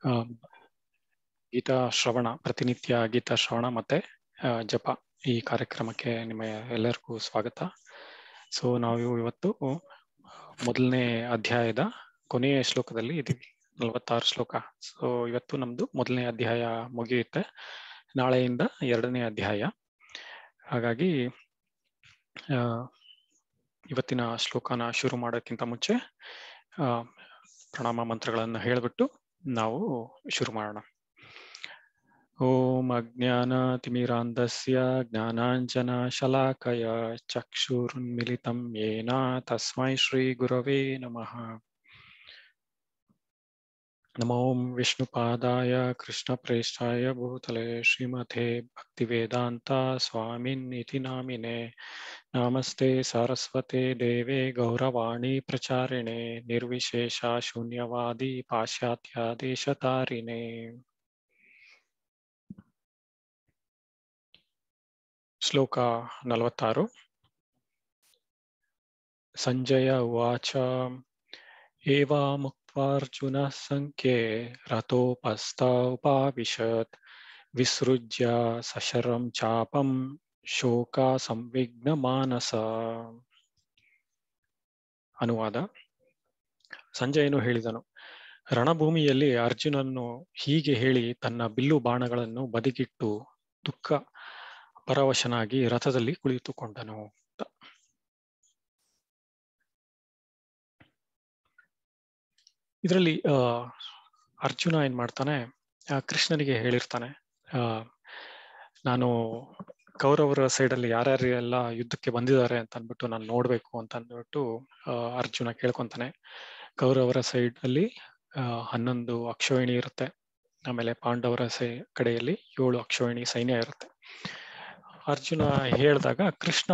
ಆ, ಗೀತಾ ಶ್ರವಣ ಪ್ರತಿನಿತ್ಯ ಗೀತಾ ಶ್ರವಣ ಮತ್ತೆ ಆ, ಜಪ ಈ ಕಾರ್ಯಕ್ರಮಕ್ಕೆ ನಿಮ್ಮ ಎಲ್ಲರಿಗೂ ಸ್ವಾಗತ ಸೊ ನಾವು ಇವತ್ತು ಮೊದಲನೇ ಅಧ್ಯಾಯದ ಕೊನೆಯ ಶ್ಲೋಕದಲ್ಲಿ ಇದೀವಿ ನಲವತ್ತಾರು ಶ್ಲೋಕ ಸೊ ಇವತ್ತು ನಮ್ದು ಮೊದಲನೇ ಅಧ್ಯಾಯ ಮುಗಿಯುತ್ತೆ ನಾಳೆಯಿಂದ ಎರಡನೇ ಅಧ್ಯಾಯ ಹಾಗಾಗಿ ಆ, ಇವತ್ತಿನ ಶ್ಲೋಕನ ಶುರು ಮಾಡೋಕ್ಕಿಂತ ಮುಂಚೆ ಆ, ಪ್ರಣಾಮ ಮಂತ್ರಗಳನ್ನು ಹೇಳಿಬಿಟ್ಟು ನಾವು ಶುರು ಮಾಡೋಣ ಓಂ ಅಜ್ಞಾನತಿಮಿರಾಂಧಸ್ಯ ಜ್ಞಾನಾಂಜನ ಶಲಾಕಯ ಚಕ್ಷುರುನ್ಮಿಲಿತಂ ಯೇನ ತಸ್ಮೈ ಶ್ರೀ ಗುರವೇ ನಮಃ ನಮೋ ವಿಷ್ಣುಪಾದಾಯ ಕೃಷ್ಣಪ್ರೇಷ್ಠಾಯ ಭೂತಲೆ ಶ್ರೀಮತೆ ಭಕ್ತಿವೇದಾಂತ ಸ್ವಾಮಿನ್ ಇತಿ ನಾಮಿನೆ ನಮಸ್ತೆ ಸಾರಸ್ವತೆ ದೇವೆ ಗೌರವಾಣಿ ಪ್ರಚಾರಿಣೆ ನಿರ್ವಿಶೇಷ ಶೂನ್ಯವಾದಿ ಪಾಶ್ಚಾತ್ಯ ದೇಶತಾರಿಣೆ ಶ್ಲೋಕ ನಲವತ್ತಾರು ಸಂಜಯ ಉವಾಚ ಏವಾ ಮುಕ್ತ್ವಾರ್ಜುನ ಸಂಖ್ಯೆ ರಥೋಪಸ್ಥ ಉಪಾವಿಶತ್ ವಿಸೃಜ್ಯ ಸಶರಂ ಚಾಪಂ ಶೋಕ ಸಂವಿಘ್ನ ಮಾನಸ ಅನುವಾದ ಸಂಜಯನು ಹೇಳಿದನು ರಣಭೂಮಿಯಲ್ಲಿ ಅರ್ಜುನನ್ನು ಹೀಗೆ ಹೇಳಿ ತನ್ನ ಬಿಲ್ಲು ಬಾಣಗಳನ್ನು ಬದಿಗಿಟ್ಟು ದುಃಖ ಪರವಶನಾಗಿ ರಥದಲ್ಲಿ ಕುಳಿತುಕೊಂಡನು ಇದರಲ್ಲಿ ಆ ಅರ್ಜುನ ಏನ್ ಮಾಡ್ತಾನೆ ಆ, ಕೃಷ್ಣನಿಗೆ ಹೇಳಿರ್ತಾನೆ ಆ ನಾನು ಕೌರವರ ಸೈಡಲ್ಲಿ ಯಾರ್ಯಾರು ಎಲ್ಲ ಯುದ್ಧಕ್ಕೆ ಬಂದಿದ್ದಾರೆ ಅಂತ ಅಂದ್ಬಿಟ್ಟು ನಾನು ನೋಡ್ಬೇಕು ಅಂತ ಅಂದ್ಬಿಟ್ಟು ಆ, ಅರ್ಜುನ ಕೇಳ್ಕೊಂತಾನೆ ಕೌರವರ ಸೈಡ್ ಅಲ್ಲಿ ಆ, ಹನ್ನೊಂದು ಅಕ್ಷೋಹಿಣಿ ಇರುತ್ತೆ ಆಮೇಲೆ ಪಾಂಡವರ ಸೈ ಕಡೆಯಲ್ಲಿ ಏಳು ಅಕ್ಷೋಹಿಣಿ ಸೈನ್ಯ ಇರುತ್ತೆ ಅರ್ಜುನ ಹೇಳಿದಾಗ ಕೃಷ್ಣ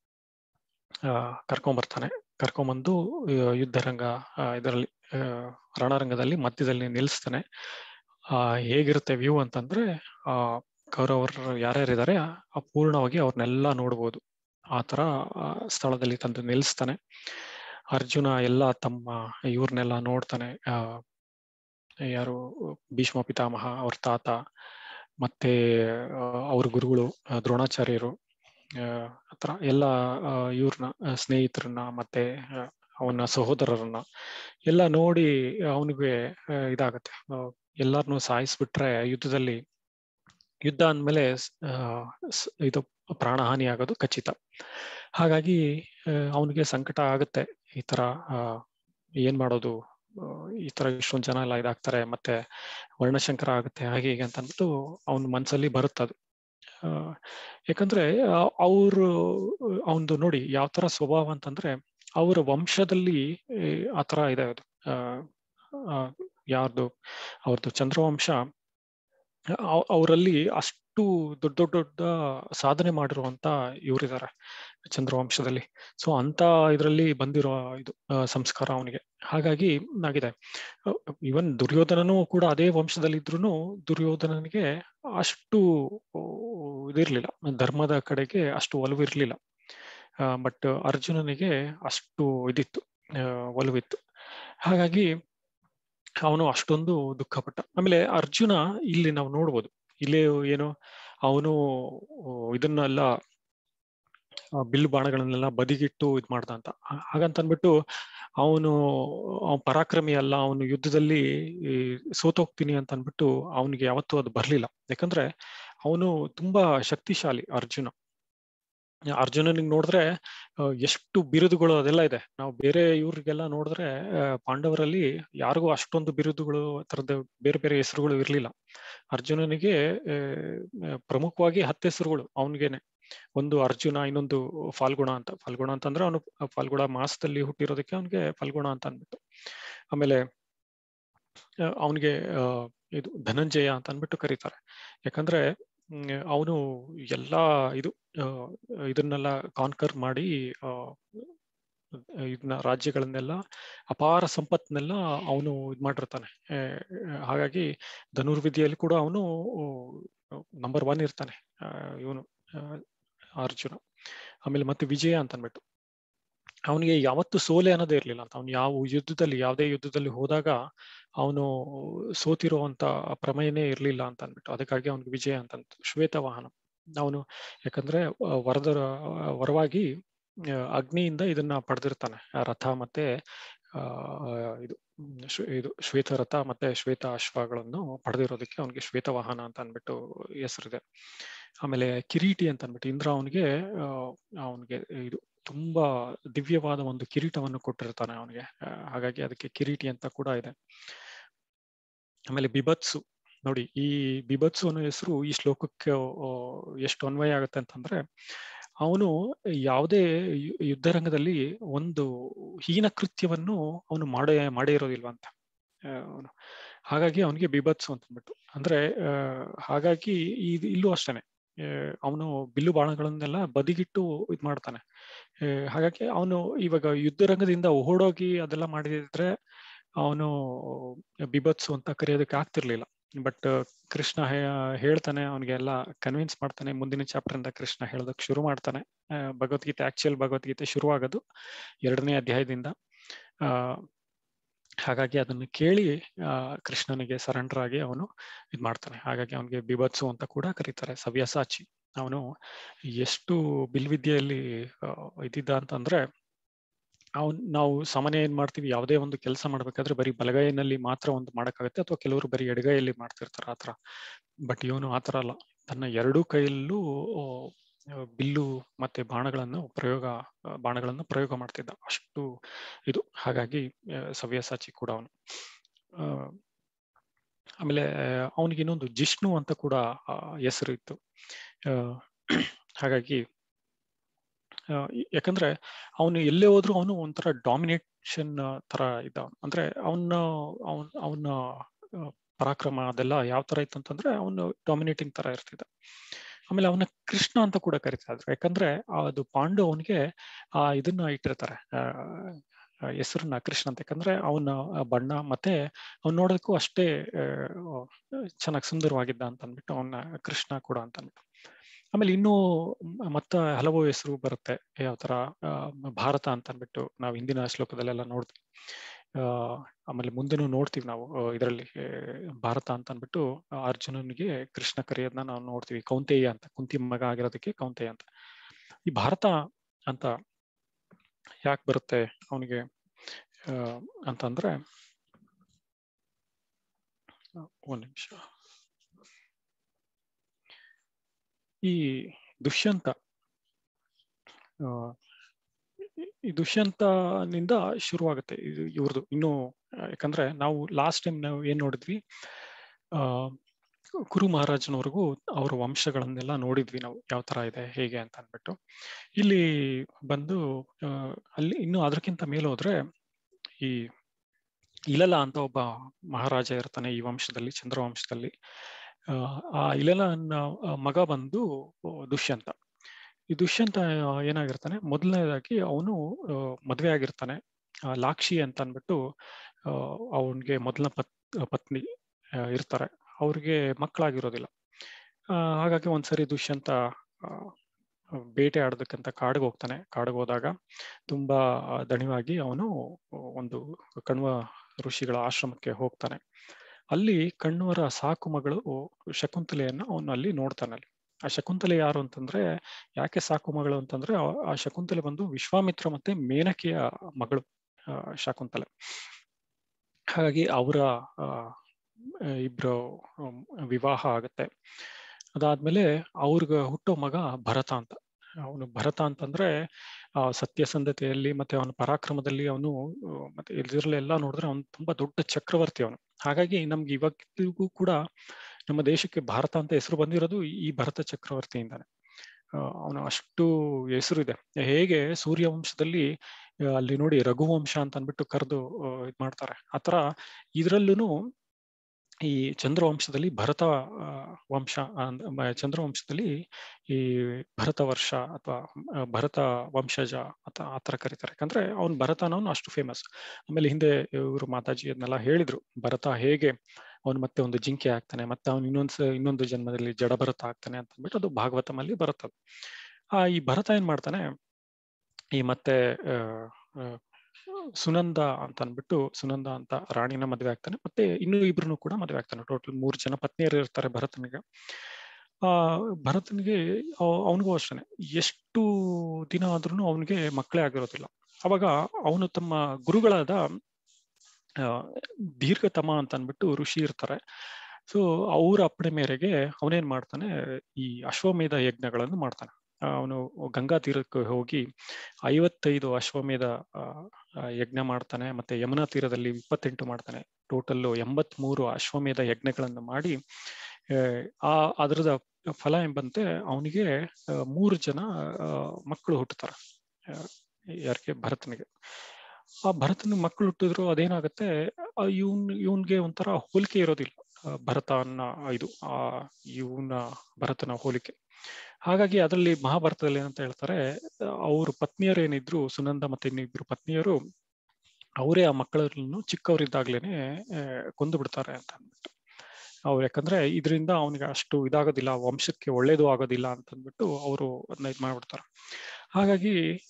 ಆ, ಕರ್ಕೊಂಬರ್ತಾನೆ ಕರ್ಕೊಂಬಂದು ಆ, ಯುದ್ಧರಂಗ ಇದರಲ್ಲಿ ರಣರಂಗದಲ್ಲಿ ಮಧ್ಯದಲ್ಲಿ ನಿಲ್ಲಿಸ್ತಾನೆ ಆ ಹೇಗಿರುತ್ತೆ ವ್ಯೂ ಅಂತಂದ್ರೆ ಆ ಕೌರವರು ಯಾರ್ಯಾರಿದ್ದಾರೆ ಆ ಪೂರ್ಣವಾಗಿ ಅವ್ರನ್ನೆಲ್ಲ ನೋಡ್ಬೋದು ಆ ತರ ಆ, ಸ್ಥಳದಲ್ಲಿ ತಂದು ನಿಲ್ಲಿಸ್ತಾನೆ ಅರ್ಜುನ ಎಲ್ಲ ತಮ್ಮ ಇವ್ರನ್ನೆಲ್ಲ ನೋಡ್ತಾನೆ ಆ ಯಾರು ಭೀಷ್ಮ ಪಿತಾಮಹ ಅವ್ರ ತಾತ ಮತ್ತೆ ಆ, ಅವ್ರ ಗುರುಗಳು ಆ, ದ್ರೋಣಾಚಾರ್ಯರು ಆ, ಆತರ ಎಲ್ಲ ಇವ್ರನ್ನ ಸ್ನೇಹಿತರನ್ನ ಮತ್ತೆ ಆ, ಅವನ ಸಹೋದರರನ್ನ ಎಲ್ಲ ನೋಡಿ ಅವನಿಗೆ ಇದಾಗತ್ತೆ ಆ, ಎಲ್ಲಾರ್ನು ಸಾಯಿಸ್ಬಿಟ್ರೆ ಯುದ್ಧದಲ್ಲಿ ಯುದ್ಧ ಅಂದ್ಮೇಲೆ ಸ್- ಆ, ಸ್- ಇದು ಪ್ರಾಣಹಾನಿ ಆಗೋದು ಖಚಿತ ಹಾಗಾಗಿ ಅವನಿಗೆ ಸಂಕಟ ಆಗುತ್ತೆ ಈ ತರ ಆ, ಏನ್ ಮಾಡೋದು ಆ, ಈ ತರ ಇಷ್ಟೊಂದು ಜನ ಎಲ್ಲ ಇದಾಗ್ತಾರೆ ಮತ್ತೆ ವರ್ಣಶಂಕರ ಆಗುತ್ತೆ ಹಾಗೆ ಹೀಗೆ ಅಂತ ಅಂದ್ಬಿಟ್ಟು ಅವನ ಮನ್ಸಲ್ಲಿ ಬರುತ್ತದು ಆ, ಯಾಕಂದ್ರೆ ಅವರು ಅವನದು ನೋಡಿ ಯಾವ ತರ ಸ್ವಭಾವ ಅಂತಂದ್ರೆ ಅವರ ವಂಶದಲ್ಲಿ ಈ, ಆ ತರ ಇದೆ ಅದು ಆ, ಆ, ಯಾರ್ದು ಅವ್ರದ್ದು ಚಂದ್ರವಂಶ ಅವ್- ಅವರಲ್ಲಿ ಅಷ್ಟು ದೊಡ್ಡ ದೊಡ್ಡ ದೊಡ್ಡ ಸಾಧನೆ ಮಾಡಿರುವಂತ ಇವರಿದ್ದಾರೆ ಚಂದ್ರವಂಶದಲ್ಲಿ ಸೊ ಅಂತ ಇದರಲ್ಲಿ ಬಂದಿರೋ ಇದು ಆ, ಸಂಸ್ಕಾರ ಅವನಿಗೆ ಹಾಗಾಗಿ ಆಗಿದೆ ಇವನ್ ದುರ್ಯೋಧನನು ಕೂಡ ಅದೇ ವಂಶದಲ್ಲಿ ಇದ್ರು ದುರ್ಯೋಧನನಿಗೆ ಅಷ್ಟು ಆ, ಇದಿರ್ಲಿಲ್ಲ ಧರ್ಮದ ಕಡೆಗೆ ಅಷ್ಟು ಒಲವು ಇರ್ಲಿಲ್ಲ ಬಟ್ ಅರ್ಜುನನಿಗೆ ಅಷ್ಟು ಇದಿತ್ತು ಆ, ಒಲವಿತ್ತು ಹಾಗಾಗಿ ಅವನು ಅಷ್ಟೊಂದು ದುಃಖಪಟ್ಟ ಆಮೇಲೆ ಅರ್ಜುನ ಇಲ್ಲಿ ನಾವು ನೋಡ್ಬೋದು ಇಲ್ಲಿ ಏನು ಅವನು ಇದನ್ನೆಲ್ಲ ಆ, ಬಿಲ್ಲು ಬಾಣಗಳನ್ನೆಲ್ಲ ಬದಿಗಿಟ್ಟು ಇದ್ ಮಾಡ್ದ ಅಂತ ಹಾ- ಹಾಗಂತ ಅಂದ್ಬಿಟ್ಟು ಅವನು ಅವನ್ ಪರಾಕ್ರಮಿ ಅಲ್ಲ ಅವನು ಯುದ್ಧದಲ್ಲಿ ಈ, ಸೋತೋಗ್ತೀನಿ ಅಂತ ಅಂದ್ಬಿಟ್ಟು ಅವನಿಗೆ ಯಾವತ್ತೂ ಅದು ಬರ್ಲಿಲ್ಲ ಯಾಕಂದ್ರೆ ಅವನು ತುಂಬಾ ಶಕ್ತಿಶಾಲಿ ಅರ್ಜುನ ಅರ್ಜುನನಿಗೆ ನೋಡಿದ್ರೆ ಆ, ಎಷ್ಟು ಬಿರುದುಗಳು ಅದೆಲ್ಲ ಇದೆ ನಾವು ಬೇರೆ ಇವ್ರಿಗೆಲ್ಲ ನೋಡಿದ್ರೆ ಆ, ಪಾಂಡವರಲ್ಲಿ ಯಾರಿಗೂ ಅಷ್ಟೊಂದು ಬಿರುದುಗಳು ತರದ ಬೇರೆ ಬೇರೆ ಹೆಸರುಗಳು ಇರ್ಲಿಲ್ಲ ಅರ್ಜುನನಿಗೆ ಆ, ಆ, ಪ್ರಮುಖವಾಗಿ ಹತ್ತು ಹೆಸರುಗಳು ಅವನಿಗೇನೆ ಒಂದು ಅರ್ಜುನ ಇನ್ನೊಂದು ಫಾಲ್ಗುಣ ಅಂತ ಫಾಲ್ಗುಣ ಅಂತಂದ್ರೆ ಅವನು ಫಾಲ್ಗುಣ ಮಾಸದಲ್ಲಿ ಹುಟ್ಟಿರೋದಕ್ಕೆ ಅವನಿಗೆ ಫಾಲ್ಗುಣ ಅಂತ ಅಂದ್ಬಿಟ್ಟು ಆಮೇಲೆ ಅವನಿಗೆ ಇದು ಧನಂಜಯ ಅಂತ ಅಂದ್ಬಿಟ್ಟು ಕರೀತಾರೆ ಯಾಕಂದ್ರೆ ಅವನು ಎಲ್ಲಾ ಇದು ಆ, ಇದನ್ನೆಲ್ಲ ಕಾನ್ಕರ್ ಮಾಡಿ ಆ, ಇದನ್ನ ರಾಜ್ಯಗಳನ್ನೆಲ್ಲ ಅಪಾರ ಸಂಪತ್ನೆಲ್ಲ ಅವನು ಇದ್ ಮಾಡಿರ್ತಾನೆ ಆ, ಹಾಗಾಗಿ ಧನುರ್ವಿದ್ಯೆಯಲ್ಲಿ ಕೂಡ ಅವನು ನಂಬರ್ ಒನ್ ಇರ್ತಾನೆ ಇವನು ಅರ್ಜುನ ಆಮೇಲೆ ಮತ್ತೆ ವಿಜಯ ಅಂತ ಅಂದ್ಬಿಟ್ಟು ಅವನಿಗೆ ಯಾವತ್ತು ಸೋಲೆ ಅನ್ನೋದೇ ಇರ್ಲಿಲ್ಲ ಅಂತ ಅವ್ನು ಯಾವ ಯುದ್ಧದಲ್ಲಿ ಯಾವುದೇ ಯುದ್ಧದಲ್ಲಿ ಹೋದಾಗ ಅವನು ಸೋತಿರುವಂತ ಪ್ರಮೇಯನೇ ಇರ್ಲಿಲ್ಲ ಅಂತ ಅಂದ್ಬಿಟ್ಟು ಅದಕ್ಕಾಗಿ ಅವನಿಗೆ ವಿಜಯ ಅಂತ ಶ್ವೇತ ವಾಹನ ಅವನು ಯಾಕಂದ್ರೆ ವರದರ ವರವಾಗಿ ಅಗ್ನಿಯಿಂದ ಇದನ್ನ ಪಡೆದಿರ್ತಾನೆ ರಥ ಮತ್ತೆ ಆ ಇದು ಇದು ಶ್ವೇತ ರಥ ಮತ್ತೆ ಶ್ವೇತ ಅಶ್ವಗಳನ್ನು ಪಡೆದಿರೋದಕ್ಕೆ ಅವನಿಗೆ ಶ್ವೇತ ವಾಹನ ಅಂತ ಅಂದ್ಬಿಟ್ಟು ಹೆಸರಿದೆ ಆಮೇಲೆ ಕಿರೀಟಿ ಅಂತ ಅಂದ್ಬಿಟ್ಟು ಇಂದ್ರ ಅವನಿಗೆ ಅವನಿಗೆ ಇದು ತುಂಬಾ ದಿವ್ಯವಾದ ಒಂದು ಕಿರೀಟವನ್ನು ಕೊಟ್ಟಿರ್ತಾನೆ ಅವನಿಗೆ ಹಾಗಾಗಿ ಅದಕ್ಕೆ ಕಿರೀಟಿ ಅಂತ ಕೂಡ ಇದೆ ಆಮೇಲೆ ಬಿಭತ್ಸು ನೋಡಿ ಈ ಬಿಭತ್ಸು ಅನ್ನೋ ಹೆಸರು ಈ ಶ್ಲೋಕಕ್ಕೆ ಎಷ್ಟು ಅನ್ವಯ ಆಗುತ್ತೆ ಅಂತಂದ್ರೆ ಅವನು ಯಾವುದೇ ಯುದ್ಧರಂಗದಲ್ಲಿ ಒಂದು ಹೀನ ಕೃತ್ಯವನ್ನು ಅವನು ಮಾಡೇ ಮಾಡೇ ಇರೋದಿಲ್ವಂತ ಅವನು ಹಾಗಾಗಿ ಅವನಿಗೆ ಬಿಭತ್ಸು ಅಂತಂದ್ಬಿಟ್ಟು ಅಂದ್ರೆ ಹಾಗಾಗಿ ಇದು ಇಲ್ಲೂ ಅಷ್ಟೇನೆ ಅವನು ಬಿಲ್ಲು ಬಾಣಗಳನ್ನೆಲ್ಲ ಬದಿಗಿಟ್ಟು ಇದ್ ಮಾಡ್ತಾನೆ ಹಾಗಾಗಿ ಅವನು ಇವಾಗ ಯುದ್ಧರಂಗದಿಂದ ಓಡೋಗಿ ಅದೆಲ್ಲ ಮಾಡಿದ್ರೆ ಅವನು ಬಿಭತ್ಸು ಅಂತ ಕರೆಯೋದಕ್ಕೆ ಆಗ್ತಿರ್ಲಿಲ್ಲ ಬಟ್ ಕೃಷ್ಣ ಹೇಳ್ತಾನೆ ಅವನಿಗೆ ಎಲ್ಲ ಕನ್ವಿನ್ಸ್ ಮಾಡ್ತಾನೆ ಮುಂದಿನ ಚಾಪ್ಟರ್ ಇಂದ ಕೃಷ್ಣ ಹೇಳೋದಕ್ಕೆ ಶುರು ಮಾಡ್ತಾನೆ ಭಗವದ್ಗೀತೆ ಆಕ್ಚುಯಲ್ ಭಗವದ್ಗೀತೆ ಶುರುವಾಗೋದು ಎರಡನೇ ಅಧ್ಯಾಯದಿಂದ ಆ ಹಾಗಾಗಿ ಅದನ್ನು ಕೇಳಿ ಆ ಕೃಷ್ಣನಿಗೆ ಸರೆಂಡರ್ ಆಗಿ ಅವನು ಇದ್ ಮಾಡ್ತಾನೆ ಹಾಗಾಗಿ ಅವನಿಗೆ ಬಿಭತ್ಸು ಅಂತ ಕೂಡ ಕರೀತಾರೆ ಸವ್ಯಸಾಚಿ ಅವನು ಎಷ್ಟು ಬಿಲ್ವಿದ್ಯೆಯಲ್ಲಿ ಇದ್ದಿದ್ದ ಅಂತಂದ್ರೆ ಅವನ್ ನಾವು ಸಾಮಾನ್ಯ ಏನ್ ಮಾಡ್ತೀವಿ ಯಾವುದೇ ಒಂದು ಕೆಲಸ ಮಾಡ್ಬೇಕಾದ್ರೆ ಬರೀ ಬಲಗೈನಲ್ಲಿ ಮಾತ್ರ ಒಂದು ಮಾಡಕ್ಕಾಗತ್ತೆ ಅಥವಾ ಕೆಲವರು ಬರೀ ಎಡಗೈಯಲ್ಲಿ ಮಾಡ್ತಿರ್ತಾರೆ ಆತರ ಬಟ್ ಇವನು ಆತರ ಅಲ್ಲ ತನ್ನ ಎರಡೂ ಕೈಯಲ್ಲೂ ಬಿಲ್ಲು ಮತ್ತೆ ಬಾಣಗಳನ್ನು ಪ್ರಯೋಗ ಬಾಣಗಳನ್ನು ಪ್ರಯೋಗ ಮಾಡ್ತಿದ್ದ ಅಷ್ಟು ಇದು ಹಾಗಾಗಿ ಸವ್ಯಸಾಚಿ ಕೂಡ ಅವನು ಆಮೇಲೆ ಅವನಿಗೆ ಇನ್ನೊಂದು ಜಿಷ್ಣು ಅಂತ ಕೂಡ ಹೆಸರು ಇತ್ತು ಹಾಗಾಗಿ ಯಾಕಂದ್ರೆ ಅವನು ಎಲ್ಲೇ ಹೋದ್ರು ಅವನು ಒಂಥರ ಡಾಮಿನೇಷನ್ ತರ ಇದ್ದ ಅಂದ್ರೆ ಅವನ ಅವನ್ ಅವನ ಪರಾಕ್ರಮ ಅದೆಲ್ಲ ಯಾವ ತರ ಇತ್ತು ಅಂತಂದ್ರೆ ಅವನು ಡಾಮಿನೇಟಿಂಗ್ ತರ ಇರ್ತಿದ್ದ ಆಮೇಲೆ ಅವನ ಕೃಷ್ಣ ಅಂತ ಕೂಡ ಕರಿತಾ ಇದ್ರು ಯಾಕಂದ್ರೆ ಅದು ಪಾಂಡು ಅವನಿಗೆ ಆ ಇದನ್ನ ಇಟ್ಟಿರ್ತಾರೆ ಹೆಸರನ್ನ ಕೃಷ್ಣ ಅಂತ ಯಾಕಂದ್ರೆ ಅವನ ಬಣ್ಣ ಮತ್ತೆ ಅವ್ನು ನೋಡೋದಕ್ಕೂ ಅಷ್ಟೇ ಚೆನ್ನಾಗಿ ಸುಂದರವಾಗಿದ್ದ ಅಂತ ಅಂದ್ಬಿಟ್ಟು ಅವನ ಕೃಷ್ಣ ಕೂಡ ಅಂತ ಅಂದ್ಬಿಟ್ಟು ಆಮೇಲೆ ಇನ್ನೂ ಮತ್ತ ಹಲವು ಹೆಸರು ಬರುತ್ತೆ ಯಾವ ತರ ಭಾರತ ಅಂತ ಅಂದ್ಬಿಟ್ಟು ನಾವು ಹಿಂದಿನ ಶ್ಲೋಕದಲ್ಲೆಲ್ಲ ನೋಡ್ತೀವಿ ಆ ಆಮೇಲೆ ಮುಂದೆನೂ ನೋಡ್ತೀವಿ ನಾವು ಇದರಲ್ಲಿ ಭಾರತ ಅಂತ ಅಂದ್ಬಿಟ್ಟು ಅರ್ಜುನನಿಗೆ ಕೃಷ್ಣ ಕರೆಯೋದನ್ನ ನಾವು ನೋಡ್ತೀವಿ ಕೌಂತೇಯ ಅಂತ ಕುಂತಿ ಮಗ ಆಗಿರೋದಕ್ಕೆ ಕೌಂತೇಯ ಅಂತ ಈ ಭಾರತ ಅಂತ ಯಾಕೆ ಬರುತ್ತೆ ಅವನಿಗೆ ಅಂತಂದ್ರೆ ಒಂದ್ ನಿಮಿಷ ಈ ದುಷ್ಯಂತ ಈ ದುಷ್ಯಂತನಿಂದ ಶುರುವಾಗುತ್ತೆ ಇದು ಇವ್ರದ್ದು ಇನ್ನು ಯಾಕಂದ್ರೆ ನಾವು ಲಾಸ್ಟ್ ಟೈಮ್ ನಾವು ಏನ್ ನೋಡಿದ್ವಿ ಆ ಕುರು ಮಹಾರಾಜನವರೆಗೂ ಅವರ ವಂಶಗಳನ್ನೆಲ್ಲ ನೋಡಿದ್ವಿ ನಾವು ಯಾವ ತರ ಇದೆ ಹೇಗೆ ಅಂತ ಅಂದ್ಬಿಟ್ಟು ಇಲ್ಲಿ ಬಂದು ಅಲ್ಲಿ ಇನ್ನು ಅದಕ್ಕಿಂತ ಮೇಲೆ ಹೋದ್ರೆ ಈ ಇಲಲ ಅಂತ ಒಬ್ಬ ಮಹಾರಾಜ ಇರ್ತಾನೆ ಈ ವಂಶದಲ್ಲಿ ಚಂದ್ರವಂಶದಲ್ಲಿ ಆ ಇಲಲನ ಮಗ ಬಂದು ದುಷ್ಯಂತ ಈ ದುಷ್ಯಂತ ಏನಾಗಿರ್ತಾನೆ ಮೊದಲನೇದಾಗಿ ಅವನು ಮದ್ವೆ ಆಗಿರ್ತಾನೆ ಲಾಕ್ಷಿ ಅಂತ ಅಂದ್ಬಿಟ್ಟು ಅವನ್ಗೆ ಮೊದಲನ ಪತ್ ಪತ್ನಿ ಇರ್ತಾರೆ ಅವ್ರಿಗೆ ಮಕ್ಕಳಾಗಿರೋದಿಲ್ಲ ಹಾಗಾಗಿ ಒಂದ್ಸರಿ ದುಷ್ಯಂತ ಬೇಟೆ ಆಡೋದಕ್ಕಂತ ಕಾಡಿಗೆ ಹೋಗ್ತಾನೆ ಕಾಡಿಗೆ ಹೋದಾಗ ತುಂಬಾ ದಣಿವಾಗಿ ಅವನು ಒಂದು ಕಣ್ವ ಋಷಿಗಳ ಆಶ್ರಮಕ್ಕೆ ಹೋಗ್ತಾನೆ ಅಲ್ಲಿ ಕಣ್ವರ ಸಾಕು ಮಗಳು ಶಕುಂತಲೆಯನ್ನ ಅವನು ಅಲ್ಲಿ ನೋಡ್ತಾನೆ ಅಲ್ಲಿ ಆ ಶಕುಂತಲೆ ಯಾರು ಅಂತಂದ್ರೆ ಯಾಕೆ ಸಾಕು ಮಗಳು ಅಂತಂದ್ರೆ ಆ ಶಕುಂತಲೆ ಬಂದು ವಿಶ್ವಾಮಿತ್ರ ಮತ್ತೆ ಮೇನಕೆಯ ಮಗಳು ಶಕುಂತಲೆ ಹಾಗಾಗಿ ಅವರ ಇಬ್ರು ವಿವಾಹ ಆಗತ್ತೆ ಅದಾದ್ಮೇಲೆ ಅವ್ರಿಗೆ ಹುಟ್ಟೋ ಮಗ ಭರತ ಅಂತ ಅವನು ಭರತ ಅಂತಂದ್ರೆ ಆ ಸತ್ಯಸಂಧತೆಯಲ್ಲಿ ಮತ್ತೆ ಅವನ ಪರಾಕ್ರಮದಲ್ಲಿ ಅವನು ಮತ್ತೆ ಇದರಲ್ಲೆಲ್ಲ ನೋಡಿದ್ರೆ ಅವನು ತುಂಬಾ ದೊಡ್ಡ ಚಕ್ರವರ್ತಿ ಅವನು ಹಾಗಾಗಿ ನಮ್ಗೆ ಇವಾಗಿಗೂ ಕೂಡ ನಮ್ಮ ದೇಶಕ್ಕೆ ಭಾರತ ಅಂತ ಹೆಸರು ಬಂದಿರೋದು ಈ ಭರತ ಚಕ್ರವರ್ತಿಯಿಂದಾನೆ ಅವನು ಅಷ್ಟು ಹೆಸರು ಇದೆ ಹೇಗೆ ಸೂರ್ಯವಂಶದಲ್ಲಿ ಅಲ್ಲಿ ನೋಡಿ ರಘುವಂಶ ಅಂತ ಅಂದ್ಬಿಟ್ಟು ಕರೆದು ಇದ್ ಮಾಡ್ತಾರೆ ಆತರ ಇದ್ರಲ್ಲೂ ಈ ಚಂದ್ರವಂಶದಲ್ಲಿ ಭರತ ವಂಶ ಚಂದ್ರವಂಶದಲ್ಲಿ ಈ ಭರತ ವರ್ಷ ಅಥವಾ ಭರತ ವಂಶಜ ಅಥವಾ ಆತರ ಕರೀತಾರೆ ಯಾಕಂದ್ರೆ ಅವ್ನು ಭರತ ಅನ್ನೋನು ಅಷ್ಟು ಫೇಮಸ್ ಆಮೇಲೆ ಹಿಂದೆ ಇವರು ಮಾತಾಜಿ ಅದನ್ನೆಲ್ಲ ಹೇಳಿದ್ರು ಭರತ ಹೇಗೆ ಅವನು ಮತ್ತೆ ಒಂದು ಜಿಂಕೆ ಆಗ್ತಾನೆ ಮತ್ತೆ ಅವನು ಇನ್ನೊಂದು ಇನ್ನೊಂದು ಜನ್ಮದಲ್ಲಿ ಜಡಭರತ ಆಗ್ತಾನೆ ಅಂತ ಅಂದ್ಬಿಟ್ಟು ಅದು ಭಾಗವತಮಲ್ಲಿ ಬರುತ್ತದು ಆ ಈ ಭರತ ಏನ್ ಮಾಡ್ತಾನೆ ಈ ಮತ್ತೆ ಸುನಂದ ಅಂತ ಅನ್ಬಿಟ್ಟು ಸುನಂದ ಅಂತ ರಾಣಿನ ಮದುವೆ ಆಗ್ತಾನೆ ಮತ್ತೆ ಇನ್ನು ಇಬ್ರು ಕೂಡ ಮದುವೆ ಆಗ್ತಾನೆ ಟೋಟಲ್ ಮೂರು ಜನ ಪತ್ನಿಯರು ಇರ್ತಾರೆ ಭರತನಿಗೆ ಆ ಭರತನಿಗೆ ಅವನಿಗೂ ಅಷ್ಟೇ ಎಷ್ಟು ದಿನ ಆದ್ರೂ ಅವನಿಗೆ ಮಕ್ಕಳೇ ಆಗಿರೋದಿಲ್ಲ ಅವಾಗ ಅವನು ತಮ್ಮ ಗುರುಗಳಾದ ದೀರ್ಘತಮ ಅಂತ ಅನ್ಬಿಟ್ಟು ಋಷಿ ಇರ್ತಾರೆ ಸೊ ಅವರ ಅಪ್ಪಣೆ ಮೇರೆಗೆ ಅವನೇನ್ ಮಾಡ್ತಾನೆ ಈ ಅಶ್ವಮೇಧ ಯಜ್ಞಗಳನ್ನು ಮಾಡ್ತಾನೆ ಅವನು ಗಂಗಾ ತೀರಕ್ಕೆ ಹೋಗಿ ಐವತ್ತೈದು ಅಶ್ವಮೇಧ ಯಜ್ಞ ಮಾಡ್ತಾನೆ ಮತ್ತೆ ಯಮುನಾ ತೀರದಲ್ಲಿ ಇಪ್ಪತ್ತೆಂಟು ಮಾಡ್ತಾನೆ ಟೋಟಲ್ ಎಂಬತ್ ಮೂರು ಅಶ್ವಮೇಧ ಯಜ್ಞಗಳನ್ನು ಮಾಡಿ ಆ ಅದರದ ಫಲ ಎಂಬಂತೆ ಅವನಿಗೆ ಮೂರು ಜನ ಮಕ್ಕಳು ಹುಟ್ಟುತ್ತಾರೆ ಯಾರಿಗೆ ಭರತನಿಗೆ ಆ ಭರತನ ಮಕ್ಕಳು ಹುಟ್ಟಿದ್ರು ಅದೇನಾಗತ್ತೆ ಇವನ್ ಇವನ್ಗೆ ಒಂಥರ ಹೋಲಿಕೆ ಇರೋದಿಲ್ಲ ಭರತ ಅನ್ನ ಇದು ಆ ಇವನ ಭರತನ ಹೋಲಿಕೆ ಹಾಗಾಗಿ ಅದರಲ್ಲಿ ಮಹಾಭಾರತದಲ್ಲಿ ಏನಂತ ಹೇಳ್ತಾರೆ ಅವ್ರ ಪತ್ನಿಯರು ಏನಿದ್ರು ಸುನಂದ ಮತ್ತೆ ಇನ್ನಿಬ್ರು ಪತ್ನಿಯರು ಅವರೇ ಆ ಮಕ್ಕಳನ್ನು ಚಿಕ್ಕವರಿದ್ದಾಗ್ಲೇನೆ ಕೊಂದು ಬಿಡ್ತಾರೆ ಅಂತ ಅಂದ್ಬಿಟ್ಟು ಅವ್ರು ಯಾಕಂದ್ರೆ ಇದರಿಂದ ಅವನಿಗೆ ಅಷ್ಟು ಇದಾಗೋದಿಲ್ಲ ವಂಶಕ್ಕೆ ಒಳ್ಳೇದು ಆಗೋದಿಲ್ಲ ಅಂತ ಅಂದ್ಬಿಟ್ಟು ಅವರು ಅದನ್ನ ಇದು ಮಾಡ್ಬಿಡ್ತಾರೆ ಹಾಗಾಗಿ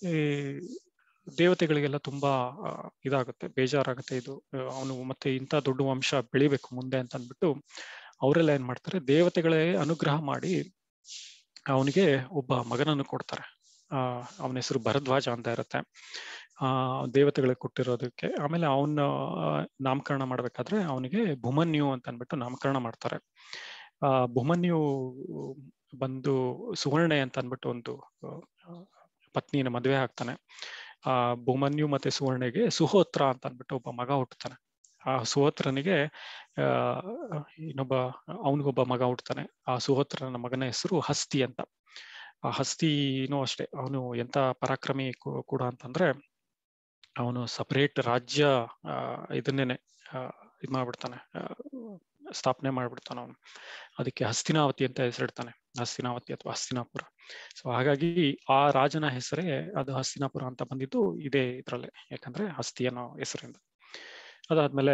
ದೇವತೆಗಳಿಗೆಲ್ಲ ತುಂಬಾ ಇದಾಗುತ್ತೆ ಬೇಜಾರಾಗುತ್ತೆ ಇದು ಅವನು ಮತ್ತೆ ಇಂಥ ದೊಡ್ಡ ವಂಶ ಬೆಳಿಬೇಕು ಮುಂದೆ ಅಂತ ಅಂದ್ಬಿಟ್ಟು ಅವರೆಲ್ಲ ಏನ್ ಮಾಡ್ತಾರೆ ದೇವತೆಗಳೇ ಅನುಗ್ರಹ ಮಾಡಿ ಅವನಿಗೆ ಒಬ್ಬ ಮಗನನ್ನು ಕೊಡ್ತಾರೆ ಆ ಅವನ ಹೆಸರು ಭರದ್ವಾಜ ಅಂತ ಇರುತ್ತೆ ಆ ದೇವತೆಗಳಿಗೆ ಕೊಟ್ಟಿರೋದಕ್ಕೆ ಆಮೇಲೆ ಅವನ ನಾಮಕರಣ ಮಾಡ್ಬೇಕಾದ್ರೆ ಅವನಿಗೆ ಭೂಮನ್ಯು ಅಂತ ಅನ್ಬಿಟ್ಟು ನಾಮಕರಣ ಮಾಡ್ತಾರೆ ಆ ಭೂಮನ್ಯು ಬಂದು ಸುವರ್ಣೆ ಅಂತ ಅನ್ಬಿಟ್ಟು ಒಂದು ಪತ್ನಿನ ಮದುವೆ ಆಗ್ತಾನೆ ಆ ಭೂಮನ್ಯು ಮತ್ತೆ ಸುವರ್ಣೆಗೆ ಸುಹೋತ್ರ ಅಂತ ಅನ್ಬಿಟ್ಟು ಒಬ್ಬ ಮಗ ಹುಟ್ಟುತ್ತಾನೆ ಆ ಸುಹೋತ್ರನಿಗೆ ಆ ಇನ್ನೊಬ್ಬ ಅವನಿಗೊಬ್ಬ ಮಗ ಹುಟ್ಟುತ್ತಾನೆ ಆ ಸುಹೋತ್ರನ ಮಗನ ಹೆಸರು ಹಸ್ತಿ ಅಂತ ಆ ಹಸ್ತಿನೂ ಅಷ್ಟೇ ಅವನು ಎಂತ ಪರಾಕ್ರಮಿ ಕೂಡ ಅಂತಂದ್ರೆ ಅವನು ಸಪರೇಟ್ ರಾಜ್ಯ ಇದನ್ನೇನೆ ಇದು ಮಾಡ್ಬಿಡ್ತಾನೆ ಸ್ಥಾಪನೆ ಮಾಡ್ಬಿಡ್ತಾನೆ ಅವನು ಅದಕ್ಕೆ ಹಸ್ತಿನಾವತಿ ಅಂತ ಹೆಸರಿಡ್ತಾನೆ ಹಸ್ತಿನಾವತಿ ಅಥವಾ ಹಸ್ತಿನಾಪುರ ಸೊ ಹಾಗಾಗಿ ಆ ರಾಜನ ಹೆಸರೇ ಅದು ಹಸ್ತಿನಾಪುರ ಅಂತ ಬಂದಿದ್ದು ಇದೇ ಇದ್ರಲ್ಲೇ ಯಾಕಂದ್ರೆ ಹಸ್ತಿ ಅನ್ನೋ ಹೆಸರಿಂದ ಅದಾದ್ಮೇಲೆ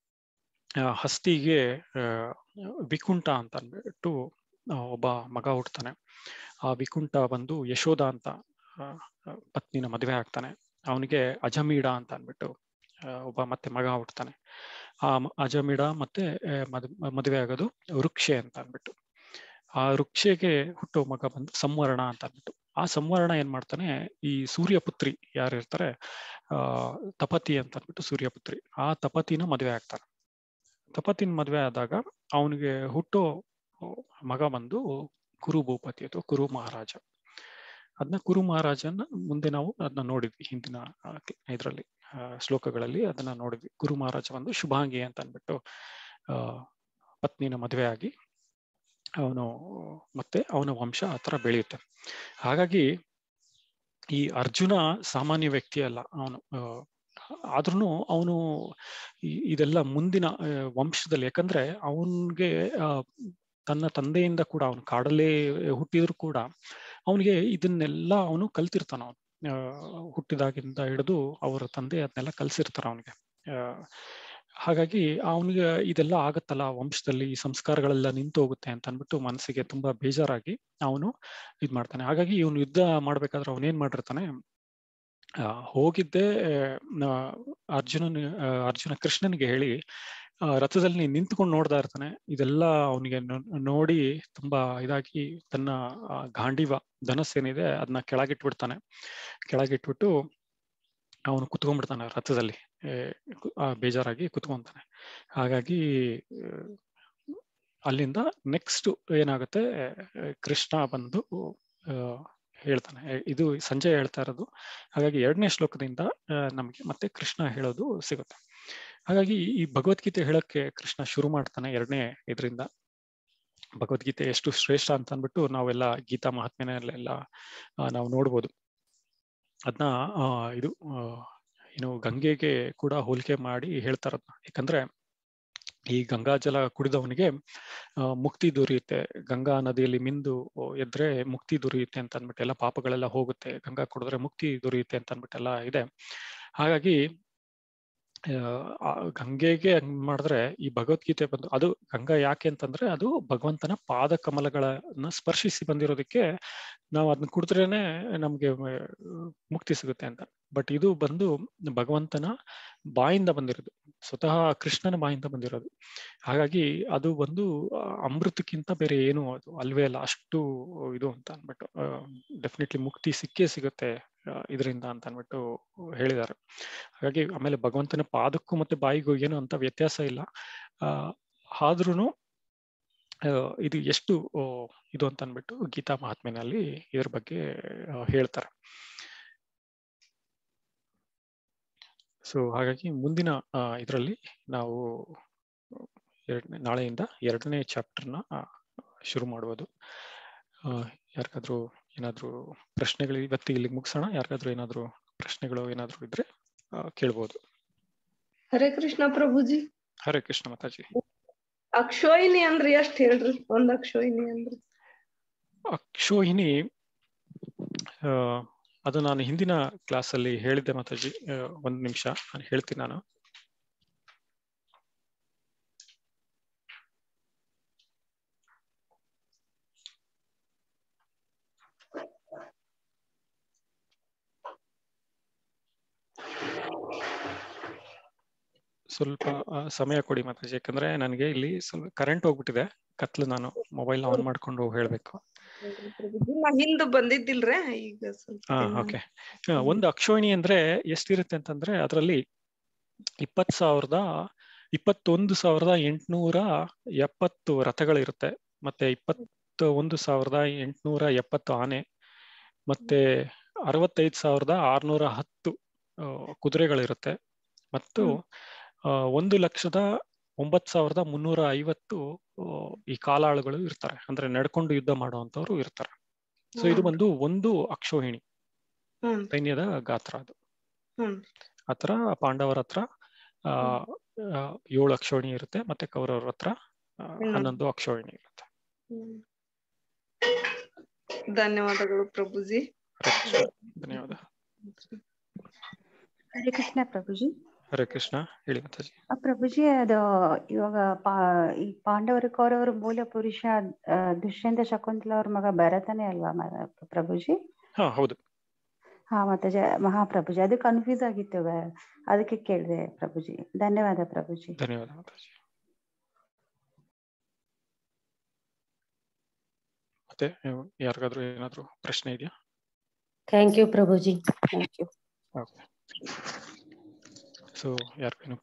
ಹಸ್ತಿಗೆ ವಿಕುಂಠ ಅಂತ ಅಂದ್ಬಿಟ್ಟು ಒಬ್ಬ ಮಗ ಹುಡ್ತಾನೆ ಆ ವಿಕುಂಠ ಬಂದು ಯಶೋಧ ಅಂತ ಪತ್ನಿನ ಮದುವೆ ಆಗ್ತಾನೆ ಅವನಿಗೆ ಅಜಮೀಡ ಅಂತ ಅಂದ್ಬಿಟ್ಟು ಒಬ್ಬ ಮತ್ತೆ ಮಗ ಹುಡ್ತಾನೆ ಆ ಅಜಮೀಡ ಮತ್ತೆ ಮದ್ ಮದುವೆ ಆಗೋದು ವೃಕ್ಷೆ ಅಂತ ಅಂದ್ಬಿಟ್ಟು ಆ ವೃಕ್ಷೆಗೆ ಹುಟ್ಟೋ ಮಗ ಬಂದು ಸಂವರ್ಣ ಅಂತ ಅಂದ್ಬಿಟ್ಟು ಆ ಸಂವರ್ಣ ಏನ್ ಮಾಡ್ತಾನೆ ಈ ಸೂರ್ಯಪುತ್ರಿ ಯಾರು ಇರ್ತಾರೆ ಆ ತಪತಿ ಅಂತ ಅಂದ್ಬಿಟ್ಟು ಸೂರ್ಯಪುತ್ರಿ ಆ ತಪತಿನ ಮದುವೆ ಆಗ್ತಾನೆ ತಪತಿನ ಮದುವೆ ಆದಾಗ ಅವನಿಗೆ ಹುಟ್ಟೋ ಮಗ ಬಂದು ಕುರು ಭೂಪತಿ ಅಥವಾ ಕುರು ಮಹಾರಾಜ ಅದನ್ನ ಕುರು ಮಹಾರಾಜನ ಮುಂದೆ ನಾವು ಅದನ್ನ ನೋಡಿದ್ವಿ ಹಿಂದಿನ ಇದರಲ್ಲಿ ಶ್ಲೋಕಗಳಲ್ಲಿ ಅದನ್ನ ನೋಡಿದ್ವಿ ಗುರು ಮಹಾರಾಜ ಬಂದು ಶುಭಾಂಗಿ ಅಂತ ಅಂದ್ಬಿಟ್ಟು ಆ ಪತ್ನಿನ ಮದುವೆ ಆಗಿ ಅವನು ಮತ್ತೆ ಅವನ ವಂಶ ಆ ಥರ ಬೆಳೆಯುತ್ತೆ ಹಾಗಾಗಿ ಈ ಅರ್ಜುನ ಸಾಮಾನ್ಯ ವ್ಯಕ್ತಿ ಅಲ್ಲ ಅವನು ಆದ್ರೂ ಅವನು ಇದೆಲ್ಲ ಮುಂದಿನ ವಂಶದಲ್ಲಿ ಯಾಕಂದ್ರೆ ಅವನ್ಗೆ ತನ್ನ ತಂದೆಯಿಂದ ಕೂಡ ಅವನು ಕಾಡಲ್ಲೇ ಹುಟ್ಟಿದ್ರು ಕೂಡ ಅವನಿಗೆ ಇದನ್ನೆಲ್ಲ ಅವನು ಕಲ್ತಿರ್ತಾನ ಅವನು ಹುಟ್ಟಿದಾಗಿಂದ ಹಿಡಿದು ಅವರ ತಂದೆ ಅದನ್ನೆಲ್ಲ ಕಲ್ಸಿರ್ತಾರ ಅವನಿಗೆ ಹಾಗಾಗಿ ಅವನಿಗೆ ಇದೆಲ್ಲ ಆಗತ್ತಲ್ಲ ವಂಶದಲ್ಲಿ ಈ ಸಂಸ್ಕಾರಗಳೆಲ್ಲ ನಿಂತು ಹೋಗುತ್ತೆ ಅಂತ ಅನ್ಬಿಟ್ಟು ಮನಸ್ಸಿಗೆ ತುಂಬಾ ಬೇಜಾರಾಗಿ ಅವನು ಇದ್ ಮಾಡ್ತಾನೆ ಹಾಗಾಗಿ ಇವನು ಯುದ್ಧ ಮಾಡ್ಬೇಕಾದ್ರೆ ಅವನೇನ್ ಮಾಡಿರ್ತಾನೆ ಹೋಗಿದ್ದೆ ಅರ್ಜುನನ್ ಅರ್ಜುನ ಕೃಷ್ಣನಿಗೆ ಹೇಳಿ ರಥದಲ್ಲಿ ನಿಂತ್ಕೊಂಡು ನೋಡ್ತಾ ಇರ್ತಾನೆ ಇದೆಲ್ಲ ಅವನಿಗೆ ನೋಡಿ ತುಂಬಾ ಇದಾಗಿ ತನ್ನ ಗಾಂಡಿವ ಧನಸ್ ಏನಿದೆ ಅದನ್ನ ಕೆಳಗಿಟ್ಬಿಡ್ತಾನೆ ಕೆಳಗಿಟ್ಬಿಟ್ಟು ಅವನು ಕುತ್ಕೊಂಡ್ಬಿಡ್ತಾನೆ ರಥದಲ್ಲಿ ಬೇಜಾರಾಗಿ ಕುತ್ಕೊಂತಾನೆ ಹಾಗಾಗಿ ಅಲ್ಲಿಂದ ನೆಕ್ಸ್ಟ್ ಏನಾಗುತ್ತೆ ಕೃಷ್ಣ ಬಂದು ಹೇಳ್ತಾನೆ ಇದು ಸಂಜೆ ಹೇಳ್ತಾ ಇರೋದು ಹಾಗಾಗಿ ಎರಡನೇ ಶ್ಲೋಕದಿಂದ ನಮಗೆ ಮತ್ತೆ ಕೃಷ್ಣ ಹೇಳೋದು ಸಿಗುತ್ತೆ ಹಾಗಾಗಿ ಈ ಭಗವದ್ಗೀತೆ ಹೇಳಕ್ಕೆ ಕೃಷ್ಣ ಶುರು ಮಾಡ್ತಾನೆ ಎರಡನೇ ಇದರಿಂದ ಭಗವದ್ಗೀತೆ ಎಷ್ಟು ಶ್ರೇಷ್ಠ ಅಂತ ಅಂದ್ಬಿಟ್ಟು ನಾವೆಲ್ಲ ಗೀತಾ ಮಹಾತ್ಮೆನೆಲ್ಲ ನಾವು ನೋಡ್ಬೋದು ಅದನ್ನ ಇದು ಏನು ಗಂಗೆಗೆ ಕೂಡ ಹೋಲಿಕೆ ಮಾಡಿ ಹೇಳ್ತಾರ ಯಾಕಂದ್ರೆ ಈ ಗಂಗಾ ಜಲ ಕುಡಿದವನಿಗೆ ಮುಕ್ತಿ ದೊರೆಯುತ್ತೆ ಗಂಗಾ ನದಿಯಲ್ಲಿ ಮಿಂದು ಎದ್ರೆ ಮುಕ್ತಿ ದೊರೆಯುತ್ತೆ ಅಂತ ಅಂದ್ಬಿಟ್ಟು ಎಲ್ಲ ಪಾಪಗಳೆಲ್ಲ ಹೋಗುತ್ತೆ ಗಂಗಾ ಕುಡಿದ್ರೆ ಮುಕ್ತಿ ದೊರೆಯುತ್ತೆ ಅಂತ ಅಂದ್ಬಿಟ್ಟೆಲ್ಲ ಇದೆ ಹಾಗಾಗಿ ಆ ಗಂಗೆಗೆ ಹಂಗ್ ಮಾಡಿದ್ರೆ ಈ ಭಗವದ್ಗೀತೆ ಬಂದು ಅದು ಗಂಗಾ ಯಾಕೆ ಅಂತಂದ್ರೆ ಅದು ಭಗವಂತನ ಪಾದ ಕಮಲಗಳನ್ನ ಸ್ಪರ್ಶಿಸಿ ಬಂದಿರೋದಕ್ಕೆ ನಾವು ಅದನ್ನ ಕುಡಿದ್ರೇನೆ ನಮ್ಗೆ ಮುಕ್ತಿ ಸಿಗುತ್ತೆ ಅಂತ ಬಟ್ ಇದು ಬಂದು ಭಗವಂತನ ಬಾಯಿಂದ ಬಂದಿರೋದು ಸ್ವತಃ ಕೃಷ್ಣನ ಬಾಯಿಂದ ಬಂದಿರೋದು ಹಾಗಾಗಿ ಅದು ಒಂದು ಅಮೃತಕ್ಕಿಂತ ಬೇರೆ ಏನು ಅದು ಅಲ್ವೇ ಅಲ್ಲ ಅಷ್ಟು ಇದು ಅಂತ ಅನ್ಬಿಟ್ಟು ಡೆಫಿನೆಟ್ಲಿ ಮುಕ್ತಿ ಸಿಕ್ಕೇ ಸಿಗುತ್ತೆ ಇದರಿಂದ ಅಂತ ಅನ್ಬಿಟ್ಟು ಹೇಳಿದ್ದಾರೆ ಹಾಗಾಗಿ ಆಮೇಲೆ ಭಗವಂತನ ಪಾದಕ್ಕೂ ಮತ್ತೆ ಬಾಯಿಗೂ ಏನು ಅಂತ ವ್ಯತ್ಯಾಸ ಇಲ್ಲ ಆದ್ರೂ ಇದು ಎಷ್ಟು ಇದು ಅಂತ ಅನ್ಬಿಟ್ಟು ಗೀತಾ ಮಹಾತ್ಮೆನಲ್ಲಿ ಇದ್ರ ಬಗ್ಗೆ ಹೇಳ್ತಾರೆ ಸೊ ಹಾಗಾಗಿ ಮುಂದಿನ ಇದರಲ್ಲಿ ನಾವು ಎರಡನೇ ನಾಳೆಯಿಂದ ಎರಡನೇ ಚಾಪ್ಟರ್ನ ಶುರು ಮಾಡುವುದು ಯಾರಿಗಾದ್ರೂ ಏನಾದ್ರು ಪ್ರಶ್ನೆಗಳು ಇವತ್ತು ಇಲ್ಲಿಗೆ ಮುಗಿಸೋಣ ಯಾರಿಗಾದ್ರೂ ಏನಾದ್ರು ಪ್ರಶ್ನೆಗಳು ಏನಾದ್ರು ಇದ್ರೆ ಕೇಳ್ಬೋದು ಹರೇ ಕೃಷ್ಣ ಪ್ರಭುಜಿ ಹರೇ ಕೃಷ್ಣ ಮಾತಾಜಿ ಅಕ್ಷೋಹಿಣಿ ಅಂದ್ರಿ ಎಷ್ಟ್ ಹೇಳ್ರಿ ಒಂದ್ ಅಕ್ಷೋಹಿಣಿ ಅಂದ್ರಿ ಅಕ್ಷೋಹಿಣಿ ಅದು ನಾನು ಹಿಂದಿನ ಕ್ಲಾಸ್ ಅಲ್ಲಿ ಹೇಳಿದ್ದೆ ಮಾತಾಜಿ ಒಂದ್ ನಿಮಿಷ ನಾನು ಹೇಳ್ತೀನಿ ನಾನು ಸ್ವಲ್ಪ ಸಮಯ ಕೊಡಿ ಮಾತಾಜಿ ಯಾಕಂದ್ರೆ ನನಗೆ ಇಲ್ಲಿ ಸ್ವಲ್ಪ ಕರೆಂಟ್ ಹೋಗ್ಬಿಟ್ಟಿದೆ ಕತ್ಲು ನಾನು ಮೊಬೈಲ್ ಆನ್ ಮಾಡ್ಕೊಂಡು ಹೇಳ್ಬೇಕು ಹಿಂದ್ ಬಂದಿದ್ದಿಲ್ರೇ ಈಗ ಹಾ ಓಕೆ ಒಂದು ಅಕ್ಷೋಹಿಣಿ ಅಂದ್ರೆ ಎಷ್ಟಿರುತ್ತೆ ಅಂತಂದ್ರೆ ಅದರಲ್ಲಿ ಇಪ್ಪತ್ ಸಾವಿರದ ಇಪ್ಪತ್ತೊಂದು ಸಾವಿರದ ಎಂಟುನೂರ ಎಪ್ಪತ್ತು ರಥಗಳಿರುತ್ತೆ ಮತ್ತೆ ಇಪ್ಪತ್ತ ಒಂದು ಸಾವಿರದ ಎಂಟುನೂರ ಎಪ್ಪತ್ತು ಆನೆ ಮತ್ತೆ ಅರವತ್ತೈದು ಸಾವಿರದ ಆರ್ನೂರ ಹತ್ತು ಕುದುರೆಗಳಿರುತ್ತೆ ಮತ್ತು ಒಂದು ಲಕ್ಷದ ಒಂಬತ್ ಸಾವಿರದ ಮುನ್ನೂರ ಐವತ್ತು ಈ ಕಾಲಾಳುಗಳು ಇರ್ತಾರೆ ಅಂದ್ರೆ ನಡ್ಕೊಂಡು ಯುದ್ಧ ಮಾಡುವಂತವ್ರು ಇರ್ತಾರೆ ಸೊ ಇದು ಬಂದು ಒಂದು ಅಕ್ಷೋಹಿಣಿ ಸೈನ್ಯದ ಗಾತ್ರ ಅದು ಆತರ ಪಾಂಡವರ ಹತ್ರ ಆ ಏಳು ಅಕ್ಷೋಹಿಣಿ ಇರುತ್ತೆ ಮತ್ತೆ ಕೌರವರ ಹತ್ರ ಹನ್ನೊಂದು ಅಕ್ಷೋಹಿಣಿ ಇರುತ್ತೆ ಧನ್ಯವಾದಗಳು ಪ್ರಭುಜಿ ಧನ್ಯವಾದ ಹರೇ ಕೃಷ್ಣ ಪ್ರಭುಜಿ ಹರೇ ಕೃಷ್ಣ ಹೇಳಿ ಮಾತಾಜಿ ಪ್ರಭುಜಿ ಅದು ಇವಾಗ ಪಾ ಈ ಪಾಂಡವರು ಕೌರವರು ಮೂಲ ಪುರುಷ ದುಷ್ಯಂತ ಶಕುಂತಲ ಅವ್ರ ಮಗ ಭರತನೇ ಅಲ್ವಾ ಪ್ರಭುಜಿ ಹಾ ಹೌದು ಹಾ ಮಾತಾಜಿ ಮಹಾಪ್ರಭುಜಿ ಅದು ಕನ್ಫ್ಯೂಸ್ ಆಗಿತ್ತು ಅದಕ್ಕೆ ಕೇಳಿದೆ ಪ್ರಭುಜಿ ಧನ್ಯವಾದ ಪ್ರಭುಜಿ ಧನ್ಯವಾದ ಮಾತಾಜಿ ಮತ್ತೆ ಯಾರಿಗಾದ್ರೂ ಏನಾದ್ರು ಪ್ರಶ್ನೆ ಇದೆಯಾ thank you Prabhuji thank you okay so ಯಾರಿಗೇನು